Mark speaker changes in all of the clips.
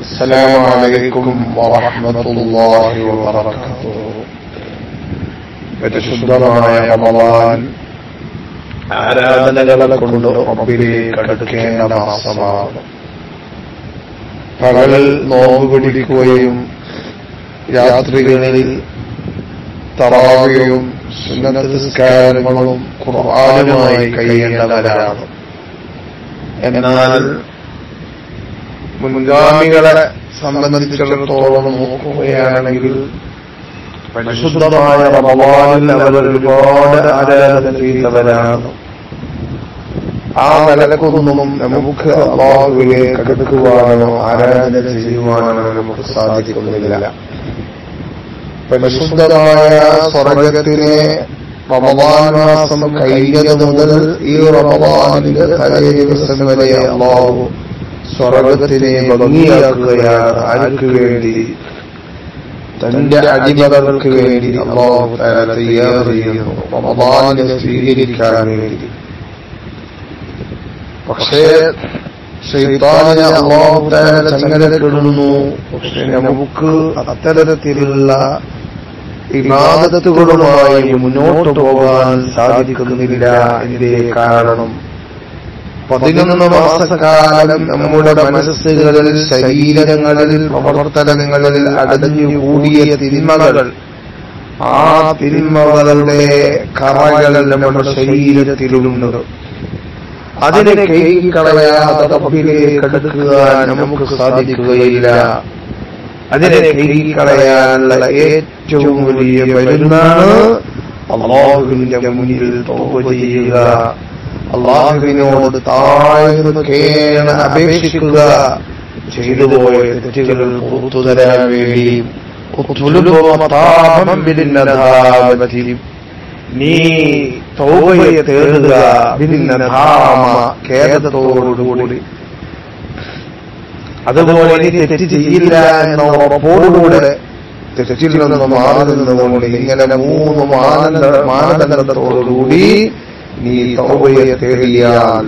Speaker 1: السلام عليكم ورحمة الله وبركاته പരിശുദ്ധമായ റമദാൻ ആരാധനകളെ കൊണ്ട് റബ്ബിലേക്ക് അടുക്കേണ്ട മാസമാണ് പകൽ നോമ്പ് പിടിക്കുകയും രാത്രികളിൽ തറാവിയും സുന്നതസ്കാരങ്ങളും ഖുർആാനുമായി കഴിയേണ്ടവരാണ് എന്നാൽ മുൻഗാമികളെ സംബന്ധിച്ചിടത്തോളം നോക്കുകയാണെങ്കിൽ പരിശുദ്ധമായ റമവാനിൽ അവർ ഒരുപാട് ആരാധന ചെയ്തവരാണ് ആ നിലക്കൊന്നും നമുക്ക് അള്ളാഹുവിലേക്ക് അടുക്കുവാനോ ആരാധന ചെയ്യുവാനോ നമുക്ക് സാധിക്കുന്നില്ല പരിശുദ്ധമായ സ്വർഗത്തിനെ റമദാൻ മാസം കഴിഞ്ഞത് മുതൽ ഈ റമദാനിന്റെ തലേ ദിവസം വരെ അള്ളാഹു സ്വർഗത്തിനെ ഭംഗിയാക്കുകയാണ് ആർക്ക് വേണ്ടി തന്റെ അടിമകൾക്ക് വേണ്ടി അള്ളാഹു തആല തയ്യാർ ചെയ്യുന്നു റമദാനിനെ സ്വീകരിക്കാൻ വേണ്ടി പക്ഷേ ശൈത്താനെ അള്ളാഹു തആല ചങ്ങലക്കിടുന്നു പക്ഷെ നമുക്ക് അത്തരത്തിലുള്ള ഇബാദത്തുകളുമായി മുന്നോട്ട് പോകാൻ സാധിക്കുന്നില്ല എന്റെ കാരണം പതിനൊന്ന് മാസക്കാലം നമ്മുടെ മനസ്സുകളിൽ ശരീരങ്ങളിൽ പ്രവർത്തനങ്ങളിൽ അടഞ്ഞു കൂടിയ തിന്മകൾ ആ തിന്മകളുടെ കറകൾ നമ്മുടെ ശരീരത്തിലുണ്ട് അതിനെ കൈകളയാതെ റബ്ബിലേക്ക് അടുക്കുവാൻ നമുക്ക് സാധിക്കുകയില്ല അതിനെ കൈകളയാനുള്ള ഏറ്റവും വലിയ മരുന്നാണ് അള്ളാഹുവിന്റെ മുന്നിൽ തോപ ചെയ്യുക അള്ളാഹുവിനോട് താഴ്ന്നു കേണ അപേക്ഷിക്കുക ചെയ്തു പോയ തെറ്റുകൾ പുറത്തു തരാൻ വേണ്ടി നീ തൗബയെ തേടുക ഭിന്നധാമ ഖേദത്തോടുകൂടി അതുപോലെ ഇനി തെറ്റ് ചെയ്യില്ല എന്ന ഉറപ്പോടുകൂടെ തെറ്റിൽ നിന്ന് മാറി നിന്നുകൊണ്ട് ഇങ്ങനെ മൂന്ന് മാനദ മാനദണ്ഡത്തോടുകൂടി നീ തൗബയെ തേടിയാൽ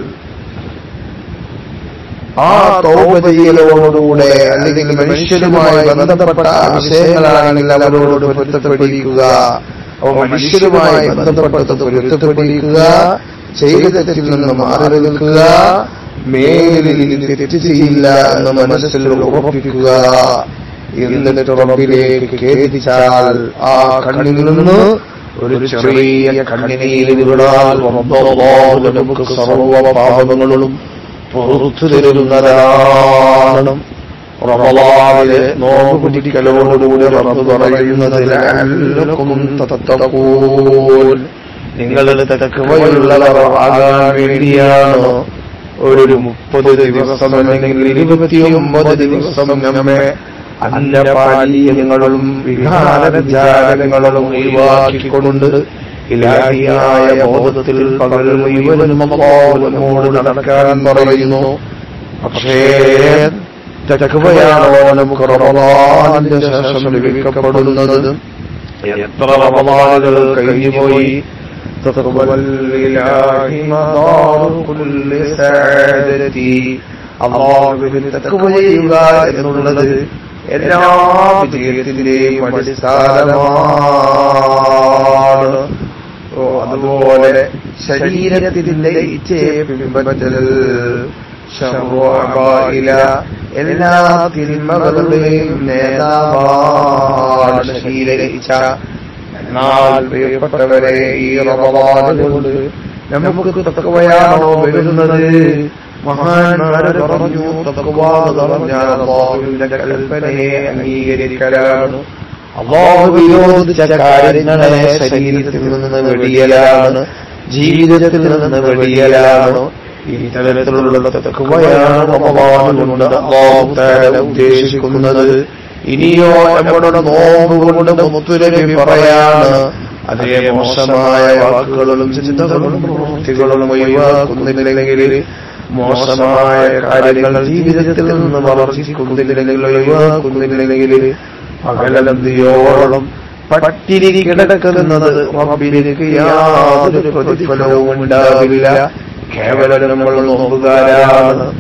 Speaker 1: ആ തൗബ ചെയ്യലോടുകൂടെ അല്ലെങ്കിൽ മനുഷ്യരുമായി ബന്ധപ്പെട്ട വിഷയങ്ങളാണെങ്കിൽ അവരോട് പൊരുത്തപ്പെടിക്കുക ഓ മനുഷ്യരുമായി ബന്ധപ്പെട്ടത് പൊരുത്തപ്പെടിക്കുക ചെയ്ത തെറ്റിൽ നിന്ന് മാറി നിൽക്കുക മേലിൽ തെറ്റ് ചെയ്യില്ല എന്ന് മനസ്സിൽ ഉറപ്പിക്കുക എന്നിട്ട് റബ്ബിലേക്ക് ഖേദിച്ചാൽ ആ കണ്ണിൽ നിന്ന് ഒരു ചെറിയ കണ്ണിനീര് വിടാൽ റബ്ബല്ലാഹു നമുക്ക് സർവ്വ പാപങ്ങളും പുറത്തു തരുന്നതാണ് റമളാനിലെ നോമ്പ് പിടിക്കലോടുകൂടി റബ്ബ് പറയുന്നത് ലഅല്ലക്കും തത്തഖൂൻ നിങ്ങളുടെ തഖ്വയുള്ളവർ ആകാൻ വേണ്ടിയാണ് ഒരു മുപ്പത് ദിവസം അല്ലെങ്കിൽ ഇരുപത്തിയൊമ്പത് ദിവസം നമ്മെ അന്നപാനീയങ്ങളും വിഹാര വിചാരങ്ങളും ഒഴിവാക്കിക്കൊണ്ട് ഇലാഹിയായ ബോധത്തിൽ പകൽ മുഴുവനും അള്ളാഹുവിനോട് നടക്കാൻ പറയുന്നു പക്ഷേ തക്കവയാണോ നമുക്ക് റമദാനിന്റെ ശേഷം ലഭിക്കപ്പെടുന്നത് എത്ര റമദാനുകൾ കഴിഞ്ഞുപോയി അള്ളാഹുവിന് തക്കവ ചെയ്യുക എന്നുള്ളത് എല്ലാ വിജയത്തിന്റെയും അടിസ്ഥാനമാണ് ഓ അതുപോലെ ശരീരത്തിന്റെ ഇച്ഛയെ പിൻപറ്റൽ ശർവായില എല്ലാ തിന്മകളുടെയും നേതാവാണ് ശരീരയിച്ച എന്നാൽ പ്രിയപ്പെട്ടവരെ ഈ റമദാനുകൊണ്ട് നമുക്ക് തക്കവയാണോ വരുന്നത് മഹാന്മാരെ പറഞ്ഞു തക്കവാന്ന് പറഞ്ഞാൽ അള്ളാഹുവിന്റെ കൽപ്പനയെ അംഗീകരിക്കലാണ് അള്ളാഹു വിരോധിച്ച കാര്യങ്ങളെ ശരീരത്തിൽ നിന്ന് വെടിയലാണ് ജീവിതത്തിൽ നിന്ന് വെടിയലാണ് ഈ തരത്തിലുള്ള തക്കവയാണ് റമദാനുകൊണ്ട് അള്ളാഹു തആല ഉദ്ദേശിക്കുന്നത് ഇനിയോ നമ്മുടെ നോമ്പ് കൊണ്ട് മുത്തുരവി പറയാണ് അതേ മോശമായ വാക്കുകളും ചിന്തകളും പ്രവൃത്തികളും ഒഴിവാക്കുന്നില്ലെങ്കിൽ മോശമായ കാര്യങ്ങൾ ജീവിതത്തിൽ നിന്ന് വർജിക്കുന്നില്ലെങ്കിൽ ഒഴിവാക്കുന്നില്ലെങ്കിൽ പകലന്തിയോളം പട്ടിരി കിടക്കുന്നത് റബ്ബിലേക്ക് യാതൊരു പ്രതിഫലവും ഉണ്ടാവില്ല കേവലം നമ്മൾ നോമ്പുകാരാണ്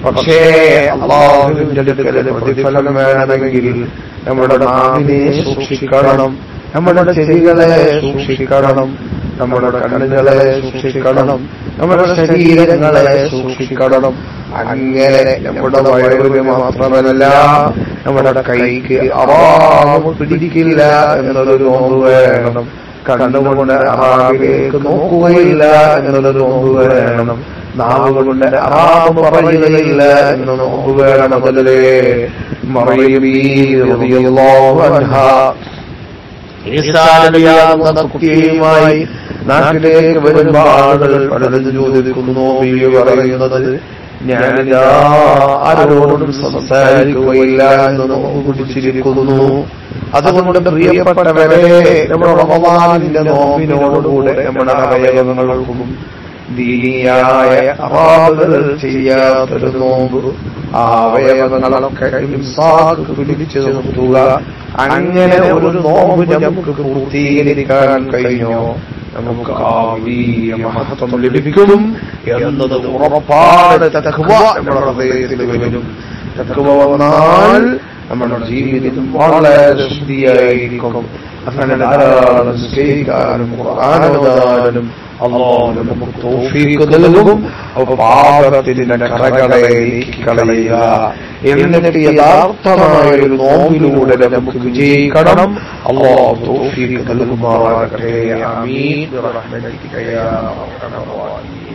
Speaker 1: പക്ഷേ അള്ളാഹുവിന്റെ അടുക്കൽ പ്രതിഫലം വേണമെങ്കിൽ നമ്മുടെ നാവിനെ സൂക്ഷിക്കണം നമ്മുടെ ചെവികളെ സൂക്ഷിക്കണം നമ്മുടെ കണ്ണുകളെ സൂക്ഷിക്കണം നമ്മുടെ ശരീരങ്ങളെ സൂക്ഷിക്കണം അങ്ങനെ നമ്മുടെ വയറിന് മാത്രമല്ല നമ്മുടെ കൈക്ക് അറാമ് പിടിക്കില്ല എന്നൊരു നോമ്പ് വേണം കണ്ണുകൊണ്ട് അറാമിലേക്ക് നോക്കുകയില്ല എന്നൊരു നോമ്പ് വേണം നാവ് കൊണ്ട് അറാമ് പറയുകയില്ല എന്ന് നോമ്പ് വേണമല്ലേ മറിയമീ റളിയല്ലാഹു അൻഹാ ഈസാനബിയാകുന്ന കുട്ടിയുമായി നാട്ടിലേക്ക് വരുമ്പോ ആളുകൾ പലരും ചോദിക്കുന്നു ബിബി പറയുന്നത് ഞാൻ ആരോടും സംസാരിക്കുകയില്ല എന്ന് നോമ്പ് പിടിച്ചിരിക്കുന്നു അതുകൊണ്ട് പ്രിയപ്പെട്ടവരെ നമ്മുടെ റമദാനിന്റെ നോമ്പിനോടുകൂടെ നമ്മുടെ അവയവങ്ങൾക്കും ദീനിയായ അറാബുകൾ ചെയ്യാത്തൊരു നോമ്പ് ആ അവയവങ്ങളൊക്കെ ഇംസാക്ക് പിടിച്ചു നിർത്തുക അങ്ങനെ ഒരു നോമ്പ് നമുക്ക് പൂർത്തീകരിക്കാൻ കഴിഞ്ഞോ നമുക്ക് ആ വലിയ മഹത്വം ലഭിക്കും എന്നത് ഉറപ്പാണ് തഖ്വ നമ്മുടെ ഹൃദയത്തിൽ വരും തഖ്വ വന്നാൽ നമ്മുടെ ജീവിതം വളരെ ശുദ്ധിയായിരിക്കും അങ്ങനെ ധാരാളം നിശ്ചയിക്കാനും ഖുർആാനോദാനും അള്ളാഹു നമുക്ക് തൗഫീഖ് നൽകും അപ്പൊ പാപത്തിന്റെ കറകളെ നീക്കിക്കളയുക എന്നിട്ട് യഥാർത്ഥമായ ഒരു നോമ്പിലൂടെ നമുക്ക് വിജയിക്കണം അള്ളാഹു തൗഫീഖ് നൽകുമാറാകട്ടെ ആമീൻ ബിറഹ്മതിക യാ അർഹമർ റഹീം